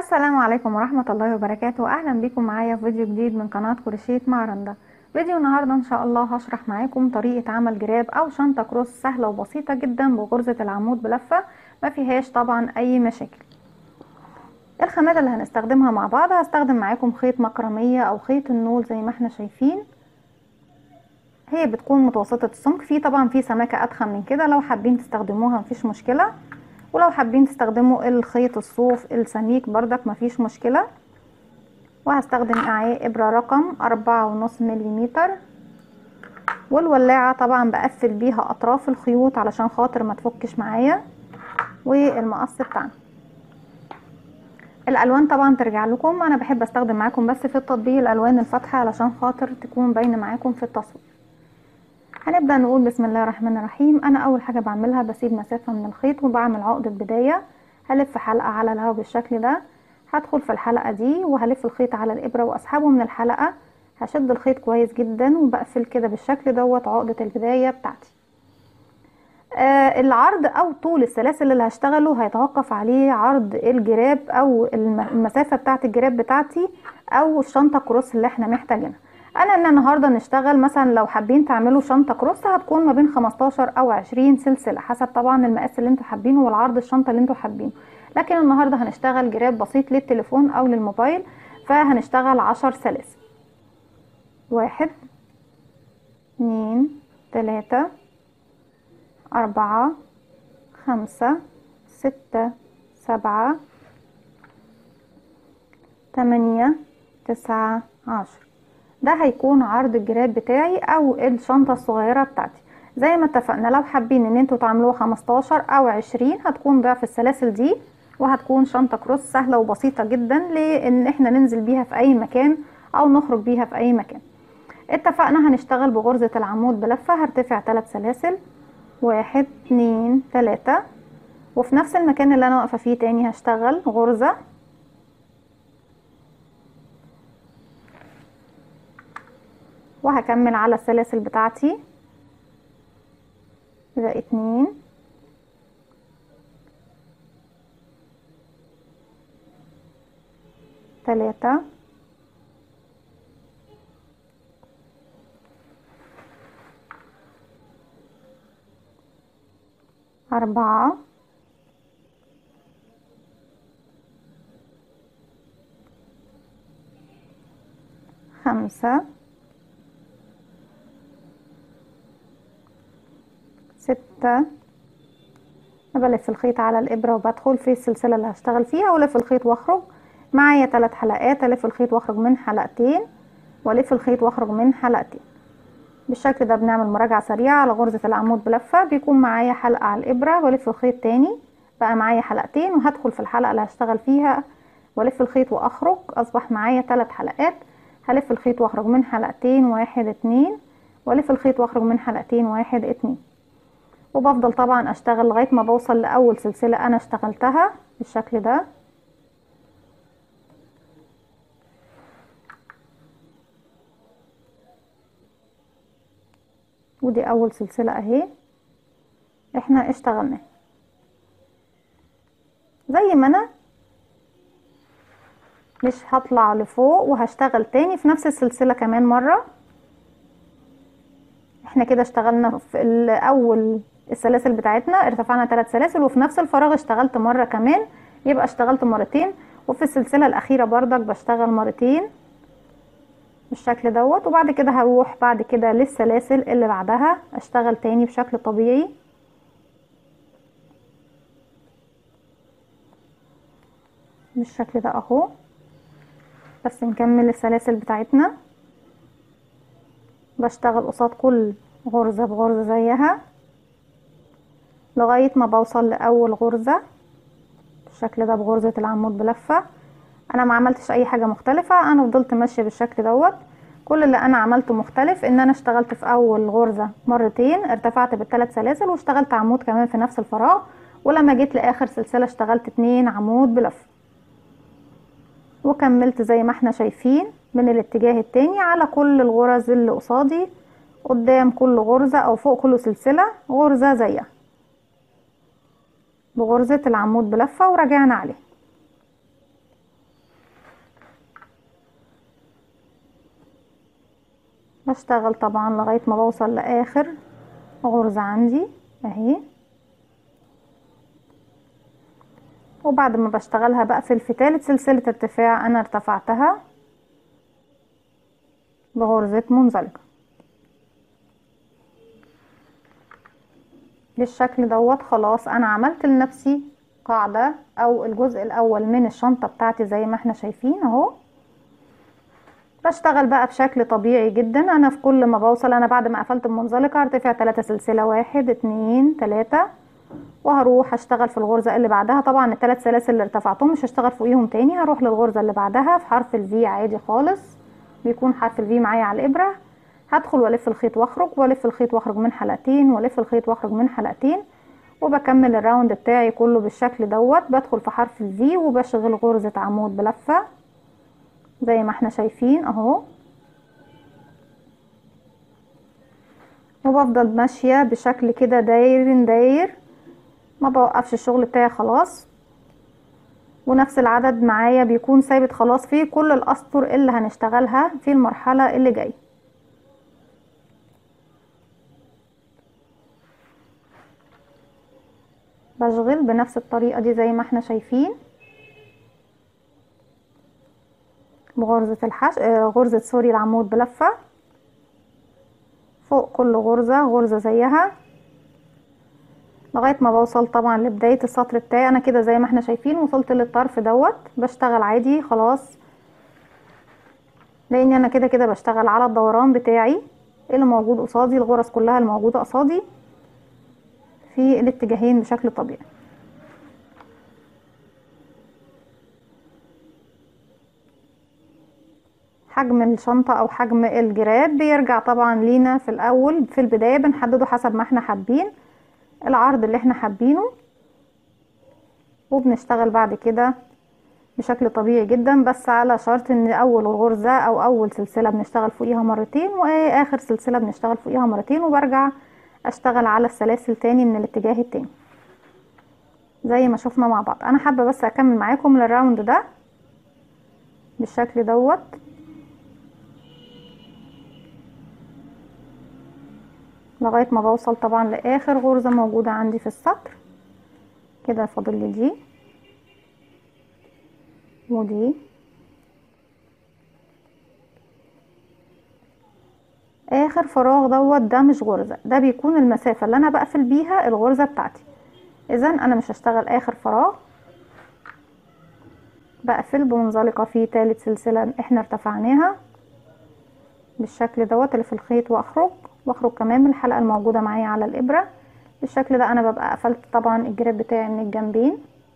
السلام عليكم ورحمة الله وبركاته أهلا بكم معايا في فيديو جديد من قناة كروشيت مع رندا فيديو النهاردة إن شاء الله هشرح معاكم طريقة عمل جراب أو شنطة كروس سهلة وبسيطة جدا بغرزة العمود بلفة ما فيهاش طبعا أي مشاكل الخامات اللي هنستخدمها مع بعض هستخدم معاكم خيط مكرمية أو خيط النول زي ما احنا شايفين هي بتكون متوسطة السمك في طبعا في سماكة أدخن من كده لو حابين تستخدموها مفيش مشكلة ولو حابين تستخدموا الخيط الصوف السميك بردك مفيش مشكلة وهستخدم معاه ابرة رقم أربعة ونص مليمتر والولاعة طبعا بقفل بيها اطراف الخيوط علشان خاطر ما تفكش معايا والمقص بتاعنا الالوان طبعا ترجع لكم انا بحب استخدم معاكم بس في التطبيق الالوان الفاتحة علشان خاطر تكون باينة معاكم في التصوير هنبدأ نقول بسم الله الرحمن الرحيم انا اول حاجة بعملها بسيب مسافة من الخيط وبعمل عقدة بداية هلف حلقة على الهوا بالشكل ده هدخل في الحلقة دي وهلف الخيط على الابرة واسحبه من الحلقة هشد الخيط كويس جدا وبقفل كده بالشكل دوت عقدة البداية بتاعتي آه العرض او طول السلاسل اللي هشتغله هيتوقف عليه عرض الجراب او المسافة بتاعت الجراب بتاعتي او الشنطة كروس اللي احنا محتاجينها انا ان النهارده نشتغل مثلا لو حابين تعملوا شنطه كروس هتكون ما بين 15 او 20 سلسله حسب طبعا المقاس اللي انتوا حابينه والعرض الشنطه اللي انتوا حابينه لكن النهارده هنشتغل جراب بسيط للتليفون او للموبايل فهنشتغل 10 سلاسل واحد اتنين تلاتة أربعة خمسة ستة سبعة تمانية تسعة عشر ده هيكون عرض الجراب بتاعي او الشنطة الصغيرة بتاعتي زي ما اتفقنا لو حابين ان انتوا تعملوها 15 او 20 هتكون ضعف السلاسل دي وهتكون شنطة كروس سهلة وبسيطة جدا لان احنا ننزل بيها في اي مكان او نخرج بيها في اي مكان اتفقنا هنشتغل بغرزة العمود بلفة هرتفع 3 سلاسل واحد اتنين تلاتة وفي نفس المكان اللي انا واقفة فيه تاني هشتغل غرزة وهكمل على السلاسل بتاعتي ده اتنين تلاتة أربعة خمسة ستة بلف الخيط على الابرة وبدخل في السلسلة اللي هشتغل فيها والف الخيط واخرج معايا ثلاث حلقات الف الخيط واخرج من حلقتين والف الخيط واخرج من حلقتين بالشكل ده بنعمل مراجعة سريعة على غرزة العمود بلفة بيكون معايا حلقة على الابرة والف الخيط تاني بقى معايا حلقتين وهدخل في الحلقة اللي هشتغل فيها والف الخيط واخرج اصبح معايا ثلاث حلقات هلف الخيط واخرج من حلقتين واحد اتنين والف الخيط واخرج من حلقتين واحد اتنين وبفضل طبعا اشتغل لغاية ما بوصل لاول سلسلة انا اشتغلتها بالشكل ده ودي اول سلسلة اهي احنا اشتغلناها زي ما انا مش هطلع لفوق وهشتغل تاني في نفس السلسلة كمان مرة احنا كده اشتغلنا في الاول السلاسل بتاعتنا ارتفعنا ثلاث سلاسل وفي نفس الفراغ اشتغلت مرة كمان يبقى اشتغلت مرتين وفي السلسلة الاخيرة بردك بشتغل مرتين بالشكل دوت وبعد كده هروح بعد كده للسلاسل اللي بعدها اشتغل تاني بشكل طبيعي بالشكل ده اهو بس نكمل السلاسل بتاعتنا بشتغل قصاد كل غرزة بغرزة زيها لغاية ما بوصل لأول غرزة بالشكل ده بغرزة العمود بلفة انا ما عملتش اي حاجة مختلفة انا فضلت ماشية بالشكل دوت كل اللي انا عملته مختلف ان انا اشتغلت في اول غرزة مرتين ارتفعت بالثلاث سلاسل واشتغلت عمود كمان في نفس الفراغ ولما جيت لاخر سلسلة اشتغلت اتنين عمود بلفة وكملت زي ما احنا شايفين من الاتجاه التاني على كل الغرز اللي قصادي قدام كل غرزة او فوق كل سلسلة غرزة زيها بغرزة العمود بلفة ورجعنا عليه بشتغل طبعا لغاية ما بوصل لاخر غرزة عندي اهي وبعد ما بشتغلها بقفل في تالت سلسلة ارتفاع انا ارتفعتها بغرزة منزلقة بالشكل دوت خلاص انا عملت لنفسي قاعدة او الجزء الاول من الشنطة بتاعتي زي ما احنا شايفين اهو بشتغل بقى بشكل طبيعي جدا انا في كل ما بوصل انا بعد ما قفلت المنزلقة ارتفع تلاتة سلسلة واحد اتنين تلاتة وهروح اشتغل في الغرزة اللي بعدها طبعا الثلاث سلاسل اللي ارتفعتهم مش هشتغل فوقيهم تاني هروح للغرزة اللي بعدها في حرف الفي عادي خالص بيكون حرف الفي معايا على الابرة هدخل والف الخيط واخرج والف الخيط واخرج من حلقتين والف الخيط واخرج من حلقتين وبكمل الراوند بتاعي كله بالشكل دوت بدخل في حرف الفي وبشغل غرزة عمود بلفة زي ما احنا شايفين اهو وبفضل ماشية بشكل كده داير داير ما بوقفش الشغل بتاعي خلاص ونفس العدد معايا بيكون ثابت خلاص في كل الاسطر اللي هنشتغلها في المرحلة اللي جايه بشغل بنفس الطريقة دي زي ما احنا شايفين بغرزة الحش آه غرزة سوري العمود بلفة فوق كل غرزة غرزة زيها لغاية ما بوصل طبعا لبداية السطر بتاعي انا كده زي ما احنا شايفين وصلت للطرف دوت بشتغل عادي خلاص لاني انا كده كده بشتغل على الدوران بتاعي اللي موجود قصادي الغرز كلها الموجودة قصادي في الاتجاهين بشكل طبيعي حجم الشنطة او حجم الجراب بيرجع طبعا لينا في الاول في البداية بنحدده حسب ما احنا حابين العرض اللي احنا حابينه وبنشتغل بعد كده بشكل طبيعي جدا بس على شرط ان اول غرزة او اول سلسلة بنشتغل فوقيها مرتين واخر سلسلة بنشتغل فوقيها مرتين وبرجع اشتغل على السلاسل تاني من الاتجاه التاني زي ما شفنا مع بعض انا حابة بس اكمل معاكم الراوند ده بالشكل دوت لغاية ما بوصل طبعا لاخر غرزة موجودة عندي في السطر كده فاضل لي دي ودي اخر فراغ دوت ده مش غرزة ده بيكون المسافة اللي انا بقفل بيها الغرزة بتاعتي اذا انا مش هشتغل اخر فراغ بقفل بمنزلقة في تالت سلسلة احنا ارتفعناها بالشكل دوت اللي في الخيط واخرج واخرج كمان من الحلقة الموجودة معايا على الابرة بالشكل ده انا ببقى قفلت طبعا الجراب بتاعي من الجنبين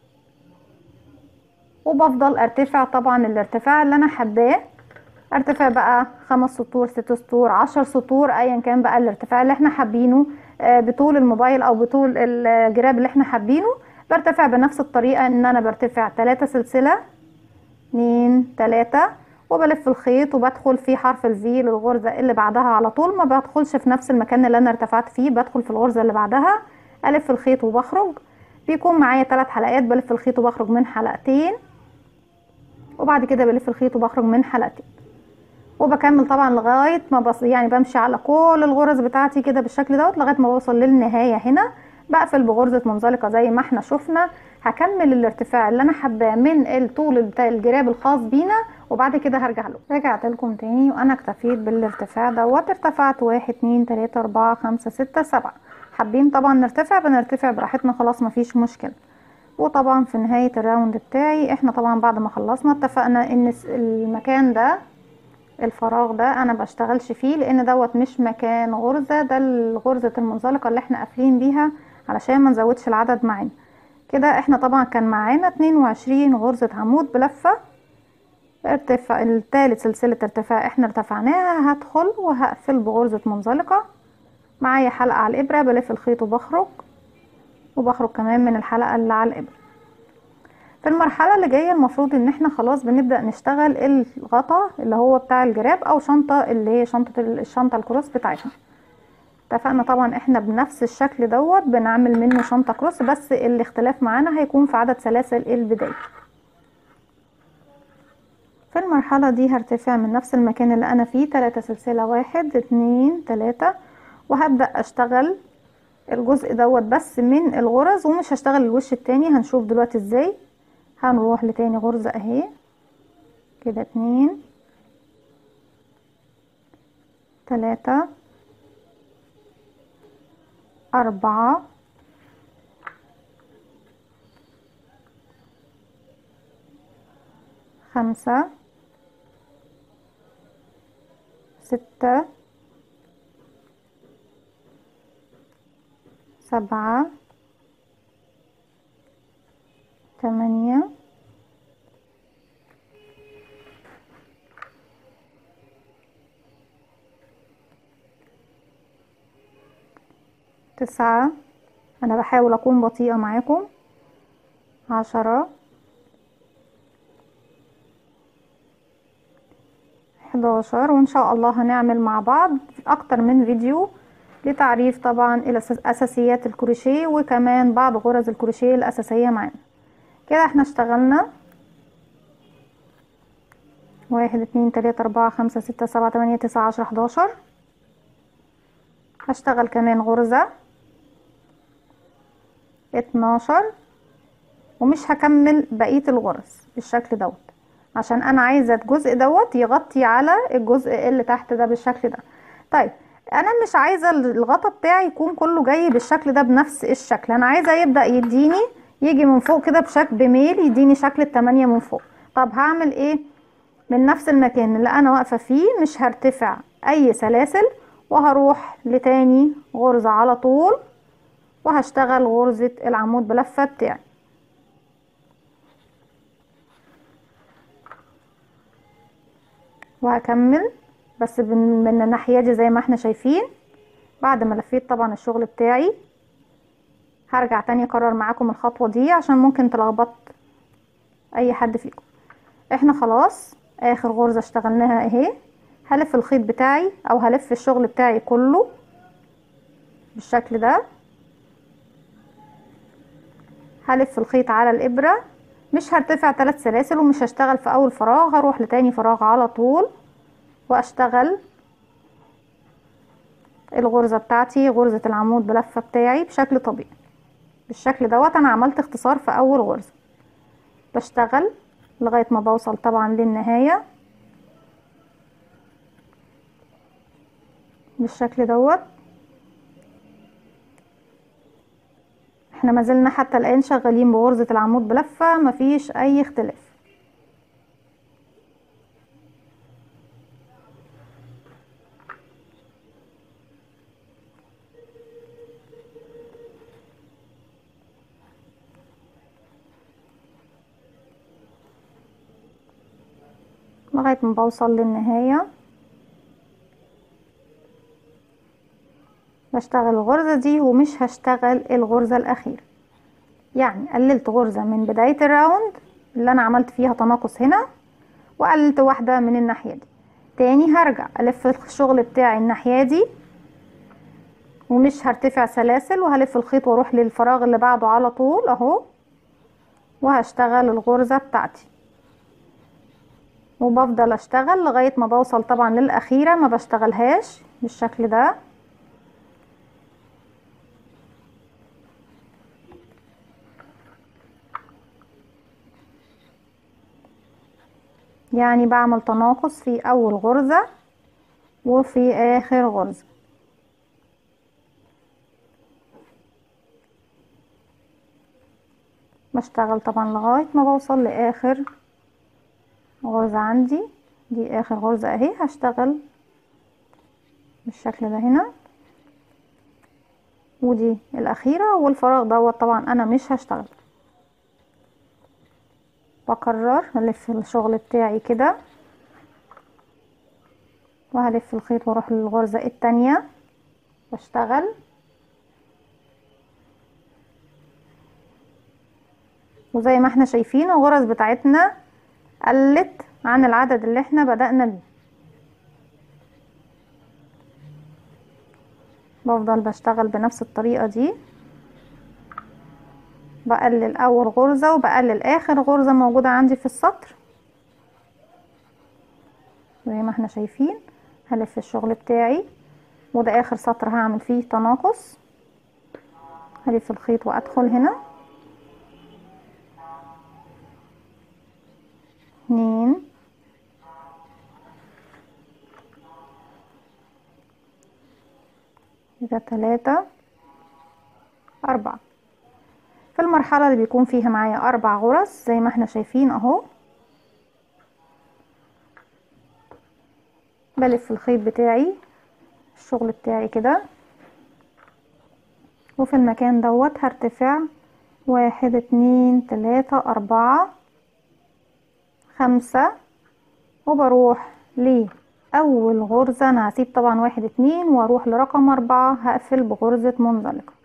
وبفضل ارتفع طبعا الارتفاع اللي انا حباه ارتفاع بقى خمس سطور ست سطور عشر سطور ايا كان بقى الارتفاع اللي احنا حابينه بطول الموبايل او بطول الجراب اللي احنا حابينه برتفع بنفس الطريقة ان انا برتفع تلاتة سلسلة اتنين تلاتة وبلف الخيط وبدخل في حرف الفي للغرزة اللي بعدها على طول ما بدخلش في نفس المكان اللي انا ارتفعت فيه بدخل في الغرزة اللي بعدها الف الخيط وبخرج بيكون معايا ثلاث حلقات بلف الخيط وبخرج من حلقتين وبعد كده بلف الخيط وبخرج من حلقتين وبكمل طبعا لغايه ما بص يعني بمشي على كل الغرز بتاعتي كده بالشكل دوت لغايه ما بوصل للنهايه هنا بقفل بغرزه منزلقه زي ما احنا شفنا هكمل الارتفاع اللي انا حباه من الطول بتاع الجراب الخاص بينا وبعد كده هرجع له رجعت لكم تاني وانا اكتفيت بالارتفاع دوت ارتفعت واحد اتنين تلاته اربعه خمسه سته سبعه حابين طبعا نرتفع بنرتفع براحتنا خلاص مفيش مشكله وطبعا في نهايه الراوند بتاعي احنا طبعا بعد ما خلصنا اتفقنا ان المكان ده الفراغ ده انا بشتغلش فيه لان دوت مش مكان غرزة ده الغرزة المنزلقة اللي احنا قافلين بيها علشان ما نزودش العدد معانا كده احنا طبعا كان معانا 22 غرزة عمود بلفة ارتفاع التالت سلسلة ارتفاع احنا ارتفعناها هدخل وهقفل بغرزة منزلقة معايا حلقة على الابرة بلف الخيط وبخرج وبخرج كمان من الحلقة اللي على الابرة في المرحلة اللي جاية المفروض ان احنا خلاص بنبدأ نشتغل الغطا اللي هو بتاع الجراب او شنطة اللي هي شنطة الشنطة الكروس بتاعتنا اتفقنا طبعا احنا بنفس الشكل دوت بنعمل منه شنطة كروس بس الاختلاف معانا هيكون في عدد سلاسل البداية في المرحلة دي هرتفع من نفس المكان اللي انا فيه تلاتة سلسلة واحد اتنين تلاتة وهبدأ اشتغل الجزء دوت بس من الغرز ومش هشتغل الوش التاني هنشوف دلوقتي ازاي هنروح لتاني غرزة اهي كده اتنين تلاتة أربعة خمسة ستة سبعة تمانية تسعة أنا بحاول أكون بطيئة معاكم عشرة حداشر وإن شاء الله هنعمل مع بعض أكتر من فيديو لتعريف طبعا الأساسيات الكروشيه وكمان بعض غرز الكروشيه الأساسية معانا كده احنا اشتغلنا واحد اتنين تلاتة أربعة خمسة ستة سبعة تمانية تسعة عشرة حداشر هشتغل كمان غرزة اتناشر ومش هكمل بقية الغرز بالشكل دوت عشان انا عايزة الجزء دوت يغطي على الجزء اللي تحت ده بالشكل ده طيب انا مش عايزة الغطا بتاعي يكون كله جاي بالشكل ده بنفس الشكل انا عايزة يبدأ يديني يجي من فوق كده بشكل بميل يديني شكل التمانية من فوق طب هعمل ايه من نفس المكان اللي انا واقفة فيه مش هرتفع اي سلاسل وهروح لتاني غرزة على طول وهشتغل غرزة العمود بلفة بتاعي وهكمل بس من الناحية دي زي ما احنا شايفين بعد ما لفيت طبعا الشغل بتاعي هرجع تاني اكرر معاكم الخطوة دي عشان ممكن تلخبط اي حد فيكم احنا خلاص اخر غرزة اشتغلناها اهي هلف الخيط بتاعي او هلف الشغل بتاعي كله بالشكل ده هلف الخيط على الابرة مش هرتفع ثلاث سلاسل ومش هشتغل في اول فراغ هروح لتاني فراغ على طول واشتغل الغرزة بتاعتي غرزة العمود بلفة بتاعي بشكل طبيعي بالشكل دوت انا عملت اختصار في اول غرزة بشتغل لغاية ما بوصل طبعا للنهاية بالشكل دوت احنا ما زلنا حتى الان شغالين بغرزة العمود بلفة مفيش اي اختلاف لغاية ما بوصل للنهاية بشتغل الغرزة دي ومش هشتغل الغرزة الأخيرة يعني قللت غرزة من بداية الراوند اللي أنا عملت فيها تناقص هنا وقللت واحدة من الناحية دي تاني هرجع ألف الشغل بتاعي الناحية دي ومش هرتفع سلاسل وهلف الخيط واروح للفراغ اللي بعده على طول اهو وهشتغل الغرزة بتاعتي وبفضل اشتغل لغاية ما بوصل طبعا للأخيرة ما بشتغلهاش بالشكل ده يعني بعمل تناقص في اول غرزة وفي اخر غرزة بشتغل طبعا لغاية ما بوصل لاخر غرزة عندي دي اخر غرزة اهي هشتغل بالشكل ده هنا ودي الاخيرة والفراغ دوت طبعا انا مش هشتغل بكرر الف الشغل بتاعي كده وهلف الخيط واروح للغرزة التانية واشتغل وزي ما احنا شايفين الغرز بتاعتنا قلت عن العدد اللي احنا بدأنا بيه بفضل بشتغل بنفس الطريقة دي بقلل اول غرزة وبقلل اخر غرزة موجودة عندي في السطر زي ما احنا شايفين هلف الشغل بتاعي وده اخر سطر هعمل فيه تناقص هلف الخيط وادخل هنا اتنين كده تلاتة أربعة في المرحلة اللي بيكون فيها معايا أربع غرز زي ما احنا شايفين اهو بلف الخيط بتاعي الشغل بتاعي كده وفي المكان دوت هرتفع واحد اتنين تلاتة أربعة خمسة وبروح لأول غرزة أنا هسيب طبعا واحد اتنين وأروح لرقم أربعة هقفل بغرزة منزلقة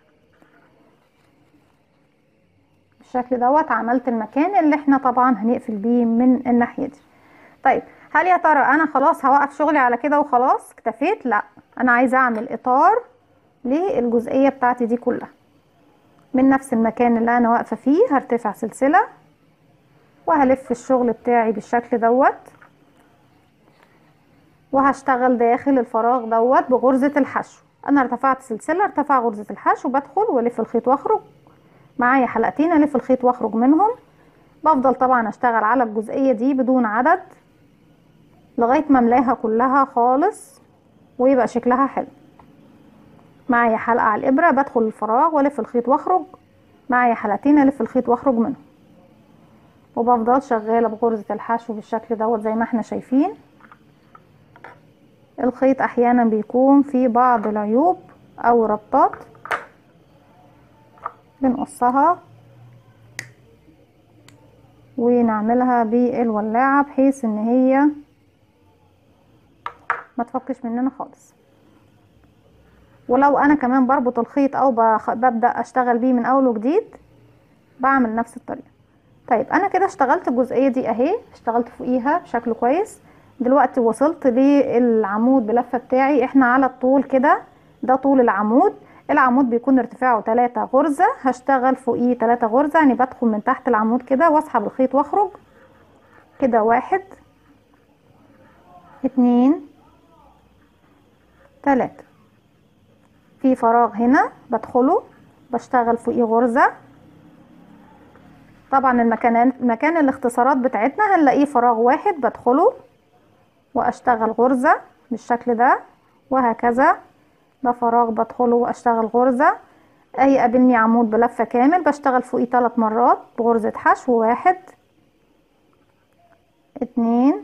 بالشكل دوت عملت المكان اللي احنا طبعا هنقفل بيه من الناحية دي طيب هل يا ترى انا خلاص هوقف شغلي على كده وخلاص اكتفيت لا انا عايزه اعمل اطار للجزئيه بتاعتي دي كلها من نفس المكان اللي انا واقفه فيه هرتفع سلسله وهلف الشغل بتاعي بالشكل دوت وهشتغل داخل الفراغ دوت بغرزه الحشو انا ارتفعت سلسله ارتفع غرزه الحشو بدخل والف الخيط واخرج معايا حلقتين الف الخيط واخرج منهم بفضل طبعا اشتغل على الجزئيه دي بدون عدد لغايه ما املاها كلها خالص ويبقى شكلها حلو معايا حلقه على الابره بدخل الفراغ والف الخيط واخرج معايا حلقتين الف الخيط واخرج منهم وبفضل شغاله بغرزه الحشو بالشكل دوت زي ما احنا شايفين الخيط احيانا بيكون فيه بعض العيوب او ربطات بنقصها ونعملها بالولاعه بحيث ان هي ما تفكش مننا خالص ولو انا كمان بربط الخيط او ببدا اشتغل بيه من اول وجديد بعمل نفس الطريقه طيب انا كده اشتغلت الجزئيه دي اهي اشتغلت فوقيها بشكل كويس دلوقتي وصلت للعمود بلفه بتاعي احنا على الطول كده ده طول العمود العمود بيكون ارتفاعه 3 غرزه هشتغل فوقيه 3 غرزه يعني بدخل من تحت العمود كده واسحب الخيط واخرج كده واحد اتنين تلاتة في فراغ هنا بدخله بشتغل فوقيه غرزة طبعا المكان مكان الاختصارات بتاعتنا هنلاقيه فراغ واحد بدخله واشتغل غرزة بالشكل ده وهكذا ده فراغ بدخله واشتغل غرزة اي قابلني عمود بلفة كامل بشتغل فوقيه ثلاث مرات بغرزة حشو واحد اتنين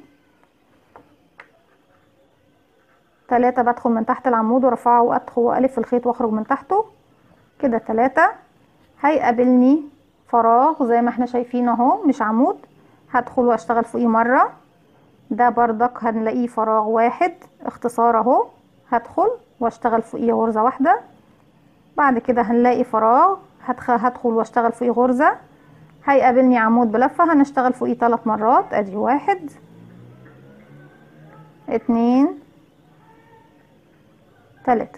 تلاتة بدخل من تحت العمود وارفعه وادخل والف الخيط واخرج من تحته كده تلاتة هيقابلني فراغ زي ما احنا شايفين اهو مش عمود هدخل واشتغل فوقيه مرة ده بردك هنلاقيه فراغ واحد اختصار اهو هدخل واشتغل فوقيه غرزة واحدة بعد كده هنلاقي فراغ هدخل واشتغل فوقيه غرزة هيقابلني عمود بلفة هنشتغل فوقيه ثلاث مرات ادي واحد اتنين تلاتة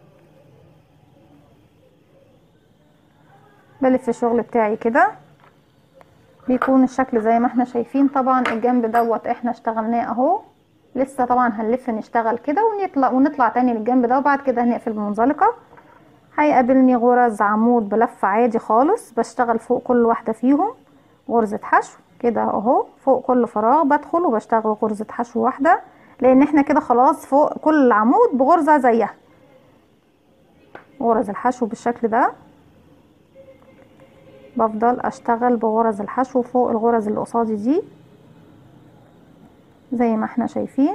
بلف الشغل بتاعي كده بيكون الشكل زي ما احنا شايفين طبعا الجنب دوت احنا اشتغلناه اهو لسه طبعا هنلف نشتغل كده ونطلع ونطلع تاني للجنب ده وبعد كده هنقفل بمنزلقه هيقابلني غرز عمود بلف عادي خالص بشتغل فوق كل واحده فيهم غرزه حشو كده اهو فوق كل فراغ بدخل وبشتغل غرزه حشو واحده لان احنا كده خلاص فوق كل عمود بغرزة زيها غرز الحشو بالشكل ده بفضل اشتغل بغرز الحشو فوق الغرز اللي قصادي دي زي ما احنا شايفين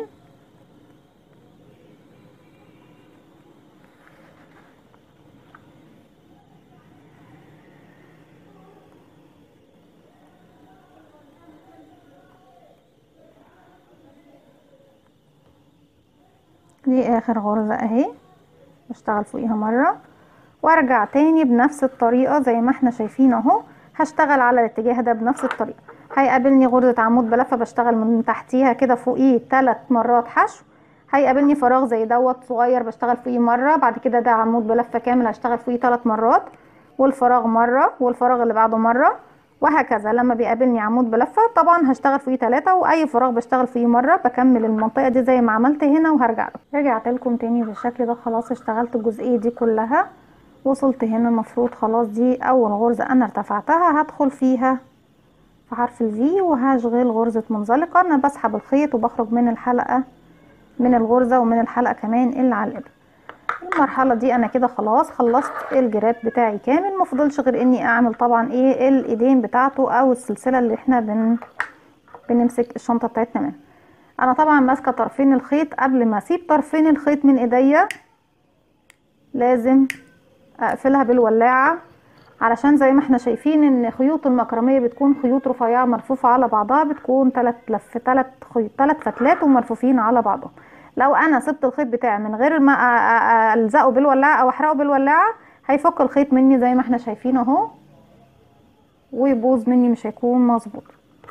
دي اخر غرزة اهي بشتغل فوقيها مرة وارجع تاني بنفس الطريقة زي ما احنا شايفين اهو هشتغل على الاتجاه ده بنفس الطريقة هيقابلني غرزة عمود بلفة بشتغل من تحتيها كده فوقيه ثلاث مرات حشو هيقابلني فراغ زي دوت صغير بشتغل فوقيه مرة بعد كده ده عمود بلفة كامل هشتغل فوقيه ثلاث مرات والفراغ مرة والفراغ اللي بعده مرة وهكذا لما بيقابلني عمود بلفه طبعا هشتغل فيه ثلاثة واي فراغ بشتغل فيه مره بكمل المنطقه دي زي ما عملت هنا وهرجع له رجعت لكم تاني بالشكل ده خلاص اشتغلت الجزئيه دي كلها وصلت هنا المفروض خلاص دي اول غرزه انا ارتفعتها هدخل فيها في حرف الفي وهشغل غرزه منزلقه انا بسحب الخيط وبخرج من الحلقه من الغرزه ومن الحلقه كمان اللي على الابره المرحله دي انا كده خلاص خلصت الجراب بتاعي كامل مفضلش غير اني اعمل طبعا ايه الايدين بتاعته او السلسله اللي احنا بن بنمسك الشنطه بتاعتنا منها انا طبعا ماسكه طرفين الخيط قبل ما اسيب طرفين الخيط من ايديا لازم اقفلها بالولاعه علشان زي ما احنا شايفين ان خيوط المكرميه بتكون خيوط رفيعه مرفوفه على بعضها بتكون ثلاث لف ثلاث خيوط ثلاث فتلات ومرفوفين على بعضهم لو انا سبت الخيط بتاعي من غير ما الزقه بالولاعه او احرقه بالولاعه هيفك الخيط مني زي ما احنا شايفين اهو ويبوظ مني مش هيكون مظبوط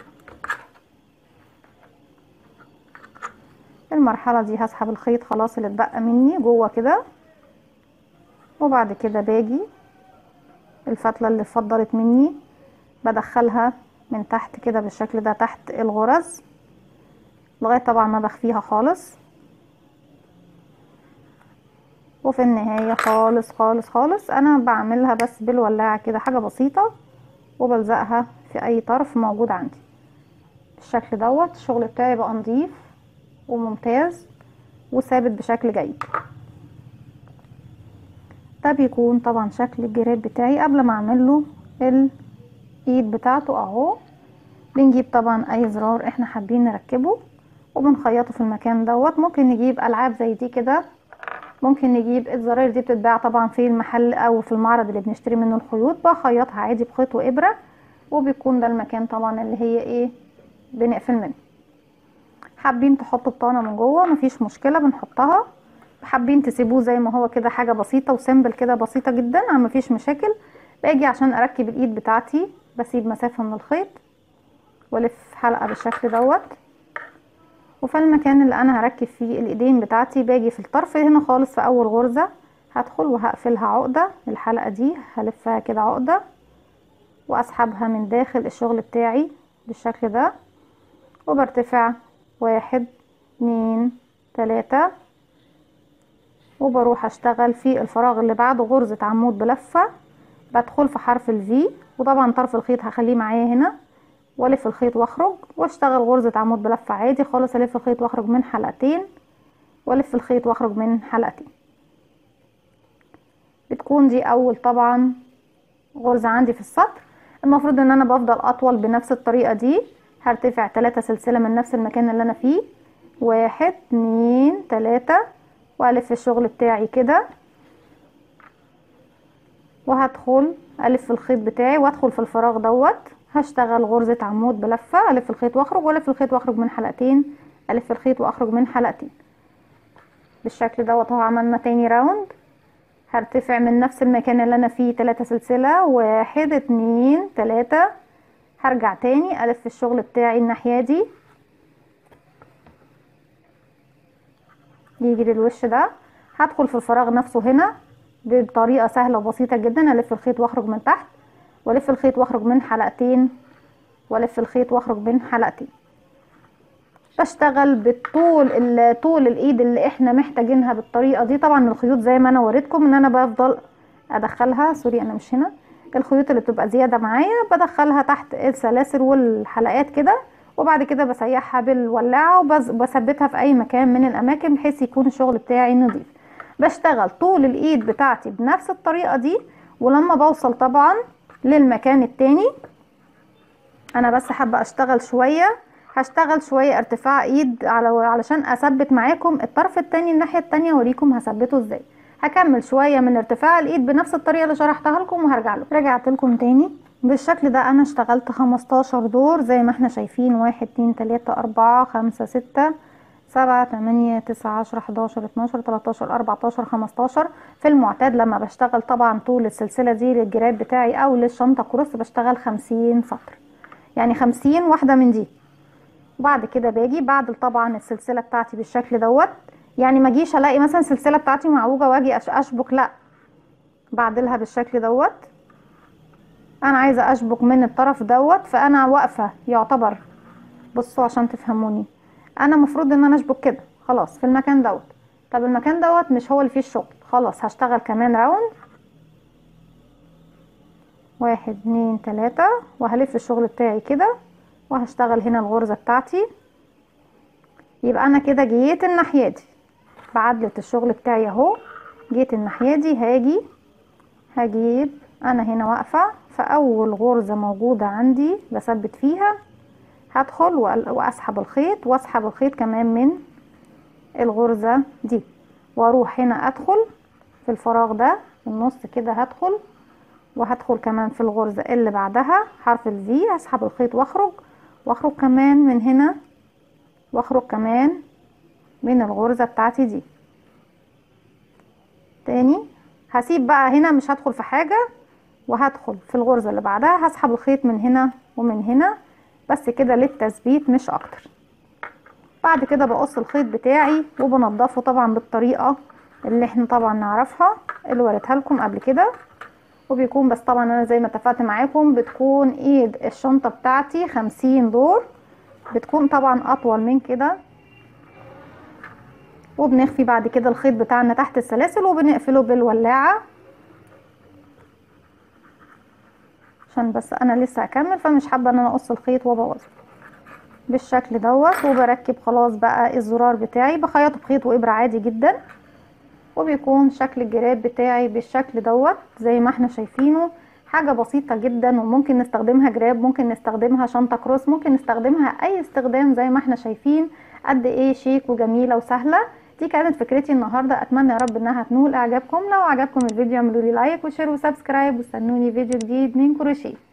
المرحله دي هسحب الخيط خلاص اللي اتبقى مني جوه كده وبعد كده باجي الفتله اللي اتفضلت مني بدخلها من تحت كده بالشكل ده تحت الغرز لغايه طبعا ما بخفيها خالص وفي النهاية خالص خالص خالص انا بعملها بس بالولاعة كده حاجة بسيطة وبلزقها في اي طرف موجود عندي بالشكل دوت الشغل بتاعي بقى نضيف وممتاز وثابت بشكل جيد ده بيكون طبعا شكل الجراب بتاعي قبل ما اعمله الايد بتاعته اهو بنجيب طبعا اي زرار احنا حابين نركبه وبنخيطه في المكان دوت ممكن نجيب العاب زي دي كده ممكن نجيب الزراير دي بتتباع طبعا في المحل او في المعرض اللي بنشتري منه الخيوط بخيطها عادي بخيط وابره وبيكون ده المكان طبعا اللي هي ايه بنقفل منه حابين تحطوا بطانه من جوه مفيش مشكله بنحطها حابين تسيبوه زي ما هو كده حاجه بسيطه وسيمبل كده بسيطه جدا مفيش مشاكل باجي عشان اركب الايد بتاعتي بسيب مسافه من الخيط والف حلقه بالشكل دوت وفي المكان اللي انا هركب فيه الايدين بتاعتي باجي في الطرف هنا خالص في اول غرزة هدخل وهقفلها عقدة الحلقة دي هلفها كده عقدة واسحبها من داخل الشغل بتاعي بالشكل ده وبرتفع واحد اتنين تلاتة وبروح اشتغل في الفراغ اللي بعده غرزة عمود بلفة بدخل في حرف الفي وطبعا طرف الخيط هخليه معايا هنا والف الخيط واخرج واشتغل غرزة عمود بلفة عادي خالص الف الخيط واخرج من حلقتين والف الخيط واخرج من حلقتين بتكون دي اول طبعا غرزة عندي في السطر المفروض ان انا بفضل اطول بنفس الطريقة دي هرتفع تلاتة سلسلة من نفس المكان اللي انا فيه واحد اتنين تلاتة والف الشغل بتاعي كده وهدخل الف الخيط بتاعي وادخل في الفراغ دوت هشتغل غرزة عمود بلفة الف الخيط واخرج والف الخيط واخرج من حلقتين الف الخيط واخرج من حلقتين بالشكل دوت اهو عملنا تاني راوند هرتفع من نفس المكان اللي انا فيه تلاتة سلسلة واحد اتنين تلاتة هرجع تاني الف الشغل بتاعي الناحية دي يجي للوش ده هدخل في الفراغ نفسه هنا بطريقة سهلة وبسيطة جدا الف الخيط واخرج من تحت والف الخيط واخرج من حلقتين والف الخيط واخرج من حلقتين بشتغل بالطول طول الايد اللي احنا محتاجينها بالطريقه دي طبعا الخيوط زي ما انا وريتكم ان انا بفضل ادخلها سوري انا مش هنا الخيوط اللي بتبقى زياده معايا بدخلها تحت السلاسل والحلقات كده وبعد كده بسيحها بالولاعه وبثبتها في اي مكان من الاماكن بحيث يكون الشغل بتاعي نظيف بشتغل طول الايد بتاعتي بنفس الطريقه دي ولما بوصل طبعا للمكان التاني انا بس حابه اشتغل شويه هشتغل شويه ارتفاع ايد على علشان اثبت معاكم الطرف التاني الناحيه التانية اوريكم هثبته ازاي هكمل شويه من ارتفاع الايد بنفس الطريقه اللي شرحتها لكم وهرجع له رجعت لكم تاني بالشكل ده انا اشتغلت 15 دور زي ما احنا شايفين واحد اتنين تلاتة اربعة خمسة ستة سبعة تمانية تسعة عشرة حداشر اتناشر تلاتاشر اربعتاشر خمستاشر في المعتاد لما بشتغل طبعا طول السلسلة دي للجراب بتاعي او للشنطة كروس بشتغل خمسين سطر يعني خمسين واحدة من دي وبعد كده باجي بعد طبعا السلسلة بتاعتي بالشكل دوت يعني ما اجيش الاقي مثلا السلسلة بتاعتي معوجة واجي اشبك لا بعدلها بالشكل دوت انا عايزه اشبك من الطرف دوت فانا واقفه يعتبر بصوا عشان تفهموني انا مفروض ان انا اشبك كده خلاص في المكان دوت طب المكان دوت مش هو اللي فيه الشغل خلاص هشتغل كمان راوند واحد اتنين تلاتة وهلف الشغل بتاعي كده وهشتغل هنا الغرزة بتاعتي يبقى انا كده جيت الناحية دي بعدلت الشغل بتاعي اهو جيت الناحية دي هاجي هجيب انا هنا واقفة فاول غرزة موجودة عندي بثبت فيها هدخل واسحب الخيط واسحب الخيط كمان من الغرزة دي واروح هنا ادخل في الفراغ ده في النص كده هدخل وهدخل كمان في الغرزة اللي بعدها حرف الفي هسحب الخيط واخرج واخرج كمان من هنا واخرج كمان من الغرزة بتاعتي دي تاني هسيب بقى هنا مش هدخل في حاجة وهدخل في الغرزة اللي بعدها هسحب الخيط من هنا ومن هنا بس كده للتثبيت مش اكتر بعد كده بقص الخيط بتاعي وبنضفه طبعا بالطريقة اللي احنا طبعا نعرفها اللي وريتها لكم قبل كده وبيكون بس طبعا انا زي ما اتفقت معاكم بتكون ايد الشنطة بتاعتي خمسين دور بتكون طبعا اطول من كده وبنخفي بعد كده الخيط بتاعنا تحت السلاسل وبنقفله بالولاعة عشان بس انا لسه هكمل فمش حابة ان انا اقص الخيط وابوظه بالشكل دوت وبركب خلاص بقى الزرار بتاعي بخيطه بخيط وابرة عادي جدا وبيكون شكل الجراب بتاعي بالشكل دوت زي ما احنا شايفينه حاجة بسيطة جدا وممكن نستخدمها جراب ممكن نستخدمها شنطة كروس ممكن نستخدمها اي استخدام زي ما احنا شايفين قد ايه شيك وجميلة وسهلة دي كانت فكرتي النهاردة اتمنى يا رب انها تنول اعجابكم لو عجبكم الفيديو اعملوا لي لايك وشير وسبسكرايب واستنوني فيديو جديد من كروشيه